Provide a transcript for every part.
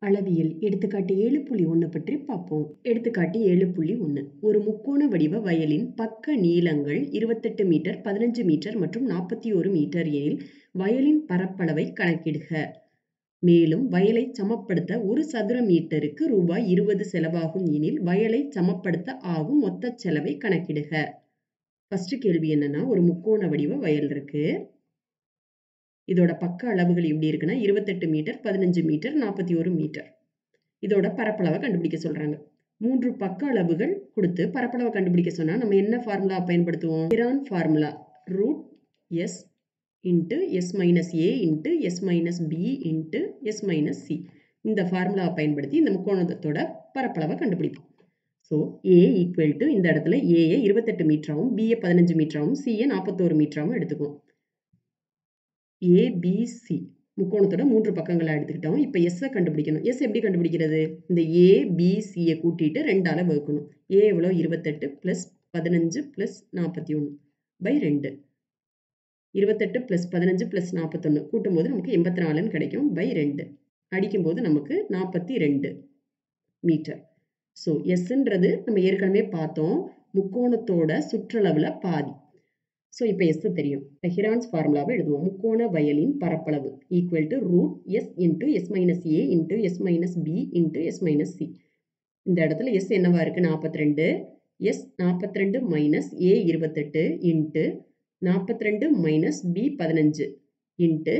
அளவியல் எடுத்துக்காட்டு ஏழு புள்ளி ஒன்று பற்றி பார்ப்போம் எடுத்துக்காட்டு ஏழு புள்ளி ஒன்று ஒரு முக்கோண வடிவ வயலின் பக்க நீளங்கள் இருபத்தெட்டு மீட்டர் பதினஞ்சு மீட்டர் மற்றும் நாற்பத்தி ஒரு மீட்டர் எனில் வயலின் பரப்பளவை கணக்கிடுக மேலும் வயலை சமப்படுத்த ஒரு சதுர மீட்டருக்கு ரூபாய் இருபது செலவாகும் எனில் வயலை சமப்படுத்த ஆகும் மொத்த செலவை கணக்கிடுக ஃபர்ஸ்ட் கேள்வி என்னன்னா ஒரு முக்கோண வடிவ வயல் இருக்கு இதோட பக்க அளவுகள் எப்படி இருக்குன்னா இருபத்தெட்டு மீட்டர் பதினஞ்சு மீட்டர் நாற்பத்தி ஒரு மீட்டர் இதோட பரப்பளவை கண்டுபிடிக்க சொல்றாங்க மூன்று பக்க அளவுகள் கொடுத்து பரப்பளவை கண்டுபிடிக்க சொன்னா நம்ம என்ன ஃபார்முலா பயன்படுத்துவோம் Heron formula root S into S minus A into S minus B into S minus C இந்த ஃபார்முலாவை பயன்படுத்தி இந்த முக்கோணத்தோட பரப்பளவை கண்டுபிடிப்போம் ஸோ ஏ ஈக்குவல் டு இந்த இடத்துல ஏயை இருபத்தெட்டு மீட்டராகவும் பிஏ பதினஞ்சு மீட்டராகவும் சிஏ நாற்பத்தோரு மீட்டராகவும் எடுத்துக்குவோம் ஏபிசி முக்கோணத்தோட மூன்று பக்கங்களை எடுத்துக்கிட்டோம் இப்போ எஸ்ஸை கண்டுபிடிக்கணும் எஸ் எப்படி கண்டுபிடிக்கிறது இந்த ஏபிசியை கூட்டிட்டு ரெண்டால வகுக்கணும் ஏ எவ்வளோ இருபத்தெட்டு ப்ளஸ் பதினஞ்சு ப்ளஸ் நாற்பத்தி ஒன்று பை ரெண்டு இருபத்தெட்டு ப்ளஸ் பதினஞ்சு ப்ளஸ் நாற்பத்தொன்று கூட்டும்போது நமக்கு எண்பத்தி நாலுன்னு கிடைக்கும் பை ரெண்டு அடிக்கும்போது நமக்கு நாற்பத்தி ரெண்டு மீட்டர் ஸோ எஸ்ன்றது நம்ம ஏற்கனவே பார்த்தோம் முக்கோணத்தோட சுற்றளவில் பாதி ஸோ இப்போ எஸ் தெரியும் ஹிரான்ஸ் ஃபார்முலாவை எழுதுவோம் முக்கோண வயலின் பரப்பளவு equal to root S into S minus A into S minus B into S minus C இந்த இடத்துல எஸ் என்னவா இருக்கு நாற்பத்தி ரெண்டு எஸ் நாற்பத்தி ரெண்டு மைனஸ் ஏ இருபத்தெட்டு இன்ட்டு நாற்பத்தி ரெண்டு மைனஸ் பி பதினஞ்சு இன்ட்டு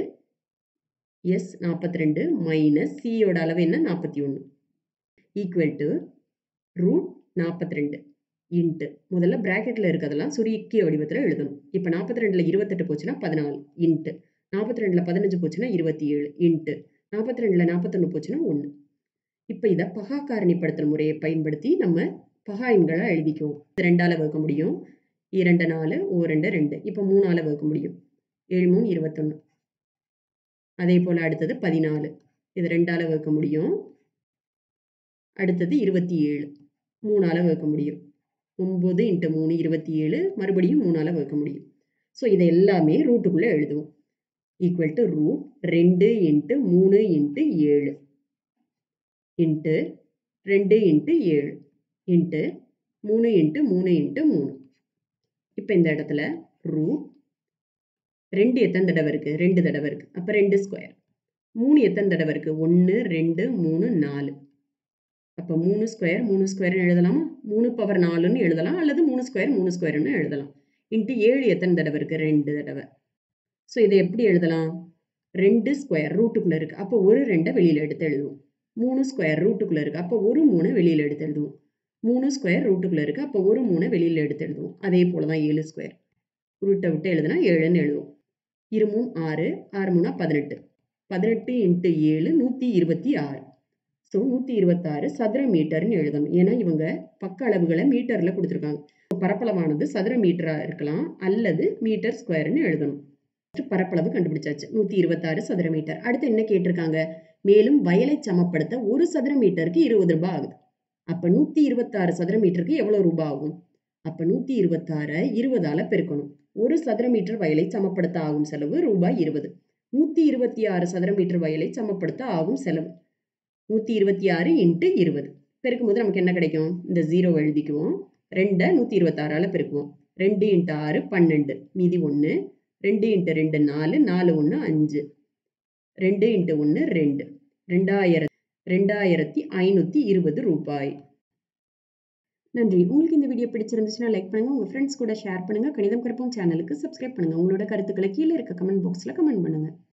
எஸ் நாற்பத்தி ரெண்டு மைனஸ் சியோட அளவு என்ன நாற்பத்தி ஒன்று ஈக்குவல் டு ரூட் நாற்பத்தி ரெண்டு இன்ட்டு முதல்ல ப்ராக்கெட்டில் இருக்கிறதெல்லாம் சுருக்கிய வடிவத்தில் எழுதணும் இப்போ நாற்பத்தி ரெண்டில் இருபத்தெட்டு போச்சுன்னா பதினாலு இன்ட்டு நாற்பத்தி ரெண்டில் பதினஞ்சு போச்சுன்னா இருபத்தி ஏழு இன்ட்டு நாற்பத்தி ரெண்டில் நாற்பத்தொன்று போச்சுன்னா ஒன்று இப்போ இதை பகா காரணிப்படுத்தல் முறையை பயன்படுத்தி நம்ம பகா எண்களை எழுதிக்குவோம் ரெண்டால் வகுக்க முடியும் இரண்டு நாலு ஓ ரெண்டு ரெண்டு இப்போ மூணால் வகுக்க முடியும் ஏழு மூணு இருபத்தொன்று அதே போல் அடுத்தது பதினாலு இது ரெண்டால் வகுக்க முடியும் அடுத்தது இருபத்தி ஏழு மூணால் வகுக்க முடியும் ஒம்பது இன்ட்டு மூணு இருபத்தி ஏழு மறுபடியும் மூணால் வகுக்க முடியும் ஸோ இதை எல்லாமே ரூட்டுக்குள்ளே எழுதுவோம் ஈக்குவல் டு ரூட் ரெண்டு இன்ட்டு மூணு இன்ட்டு ஏழு இன்ட்டு ரெண்டு இன்ட்டு ஏழு இன்ட்டு மூணு இன்ட்டு மூணு இன்ட்டு மூணு இப்போ இந்த இடத்துல ரூட் ரெண்டு எத்தனை தடவை இருக்குது ரெண்டு தடவை இருக்குது அப்போ ரெண்டு ஸ்கொயர் மூணு எத்தனை தடவை இருக்குது ஒன்று ரெண்டு மூணு நாலு அப்போ மூணு ஸ்கொயர் மூணு ஸ்கொயர்னு எழுதலாமா மூணு பவர் நாலுன்னு எழுதலாம் அல்லது மூணு ஸ்கொயர் மூணு ஸ்கொயர்னு எழுதலாம் இன்ட்டு ஏழு எத்தனை தடவை இருக்குது ரெண்டு தடவை ஸோ இதை எப்படி எழுதலாம் ரெண்டு ஸ்கொயர் ரூட்டுக்குள்ளே இருக்குது அப்போ ஒரு ரெண்டை வெளியில் எடுத்து எழுதுவோம் மூணு ஸ்கொயர் ரூட்டுக்குள்ளே இருக்குது அப்போ ஒரு மூணை வெளியில் எடுத்து எழுதுவோம் மூணு ஸ்கொயர் ரூட்டுக்குள்ளே இருக்குது அப்போ ஒரு மூணை வெளியில் எடுத்து எழுதுவோம் அதே போல் தான் ஏழு ஸ்கொயர் ரூட்டை விட்டு எழுதுனா ஏழுன்னு எழுதுவோம் இரு மூணு ஆறு ஆறு மூணா பதினெட்டு பதினெட்டு இன்ட்டு ஏழு நூற்றி இருபத்தி ஆறு ஸோ நூற்றி இருபத்தாறு சதுர மீட்டர்னு எழுதணும் ஏன்னா இவங்க பக்க அளவுகளை மீட்டரில் கொடுத்துருக்காங்க பரப்பளவானது சதுர மீட்டராக இருக்கலாம் அல்லது மீட்டர் ஸ்கொயர்னு எழுதணும் பரப்பளவு கண்டுபிடிச்சாச்சு நூற்றி இருபத்தாறு சதுர மீட்டர் அடுத்து என்ன கேட்டிருக்காங்க மேலும் வயலை சமப்படுத்த ஒரு சதுர மீட்டருக்கு இருபது ரூபாய் ஆகுது அப்போ நூற்றி இருபத்தாறு சதுர மீட்டருக்கு எவ்வளோ ரூபாய் ஆகும் அப்போ நூற்றி இருபத்தாறை இருபதால பெருக்கணும் ஒரு சதுர மீட்டர் வயலை சமப்படுத்த ஆகும் செலவு ரூபாய் இருபது நூற்றி இருபத்தி ஆறு சதுர மீட்டர் வயலை சமப்படுத்த ஆகும் செலவு நூற்றி இருபத்தி ஆறு இன்ட்டு இருபது பெருக்கும்போது நமக்கு என்ன கிடைக்கும் இந்த ஜீரோ எழுதிக்குவோம் ரெண்டை நூற்றி இருபத்தாறால் பெருக்குவோம் ரெண்டு இன்ட்டு ஆறு பன்னெண்டு மீதி ஒன்று ரெண்டு இன்ட்டு ரெண்டு நாலு நாலு ஒன்று அஞ்சு ரெண்டு இன்ட்டு ஒன்று ரெண்டு ரெண்டாயிரத்தி ரெண்டாயிரத்தி ஐநூற்றி இருபது ரூபாய் நன்றி உங்களுக்கு இந்த வீடியோ பிடிச்சிருந்துச்சுன்னா லைக் பண்ணுங்கள் உங்கள் ஃப்ரெண்ட்ஸ் கூட ஷேர் பண்ணுங்கள் கணிதம் கற்போம் சேனலுக்கு சப்ஸ்கிரைப் பண்ணுங்கள் உங்களோட கருத்துக்களை கீழே இருக்க கமெண்ட் பாக்ஸில் கமெண்ட் பண்ணுங்கள்